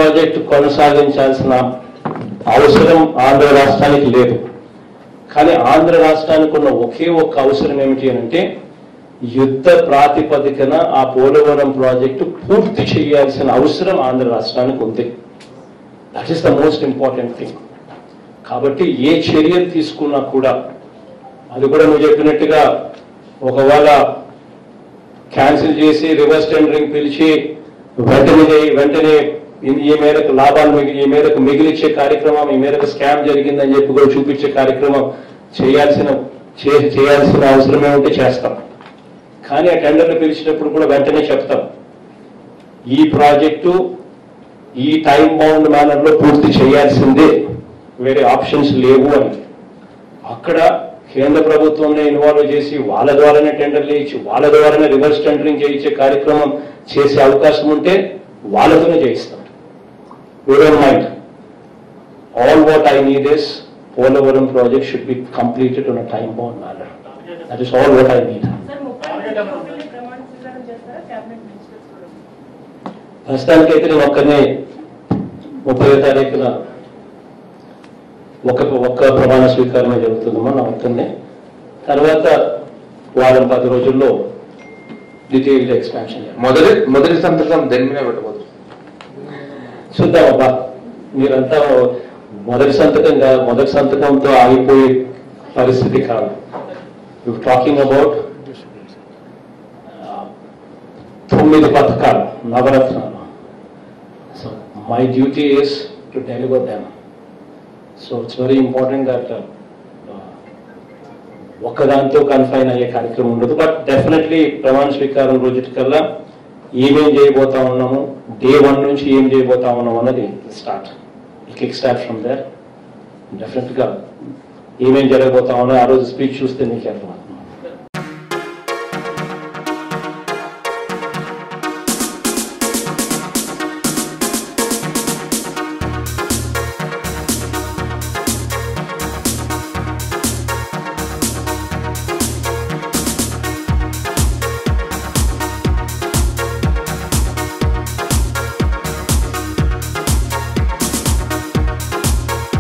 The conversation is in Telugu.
ప్రాజెక్టు కొనసాగించాల్సిన అవసరం ఆంధ్ర రాష్ట్రానికి లేదు కానీ ఆంధ్ర రాష్ట్రానికి ఉన్న ఒకే ఒక్క అవసరం ఏమిటి అంటే యుద్ధ ప్రాతిపదికన ఆ పోలవరం ప్రాజెక్టు పూర్తి చేయాల్సిన అవసరం ఆంధ్ర రాష్ట్రానికి ఉంది that is the most important thing కాబట్టి ఏ చర్యలు తీసుకున్నా కూడా అది కూడా నువ్వు చెప్పినట్టుగా ఒకవేళ క్యాన్సిల్ చేసి రివర్స్ టెండరింగ్ పిలిచి వెంటనే వెంటనే ఈ- ఈ మేరకు లాభాలు మిగి- ఈ మేరకు మిగిలిచ్చే కార్యక్రమం ఈ మేరకు స్కామ్ జరిగిందని చెప్పి కూడా చూపించే కార్యక్రమం చేయాల్సిన చే- చేయాల్సిన అవసరమే ఉంటే చేస్తాం కానీ ఆ టెండర్లు పిలిచినప్పుడు కూడా వెంటనే చెప్తాం ఈ ప్రాజెక్టు ఈ టైం బౌండ్ మేనర్ లో పూర్తి చేయాల్సిందే వేరే ఆప్షన్స్ లేవు అని అక్కడ కేంద్ర ప్రభుత్వంనే ఇన్వాల్వ్ చేసి వాళ్ళ ద్వారానే టెండర్లు ఇచ్చి వాళ్ళ ద్వారానే రివర్స్ టెండరింగ్ చేయించే కార్యక్రమం చేసే అవకాశం ఉంటే వాళ్ళతోనే చేయిస్తాం we don't mind. All what I need is Polavaram project should be completed on a time-bound manner. That is all what I need. Sir ముప్పై మంది సభ్యుల్ని ప్రమాణ స్వీకారం చేస్తారా క్యాబినెట్ మినిస్టర్స్ కూడా ప్రస్తుతానికైతే నేను ఒక్కనే ముప్పై తారీఖున ఒక ఒక్క ప్రమాణ స్వీకారమే జరుగుతుందమ్మా నా ఒక్కనే తర్వాత వారం పది రోజుల్లో డీటెయిల్డ్ ఎక్స్పాన్షన్ మొదటి మొదటి సంతకం దేని మీద పెట్టబోతుంది చూద్దామబ్బా మీరంతా మొదటి సంతకంగా మొదటి సంతకంతో ఆగిపోయే పరిస్థితి కాదు యు టాకింగ్ అబౌట్ తొమ్మిది పథకాలు నవరత్నాలు so my duty is to deliver them so it's very important that ఒక్కదాంతో కన్ఫైన్ అయ్యే కార్యక్రమం ఉండదు బట్ డెఫినెట్లీ ప్రమాణ స్వీకారం రోజుటికల్లా ఏమేం చేయబోతా ఉన్నాము డే వన్ నుంచి ఏం చేయబోతా ఉన్నాము అన్నది start kick start from there definite గా ఏమేం జరగబోతా ఉన్నా ఆ రోజు స్పీచ్ చూస్తే మీకు అర్థం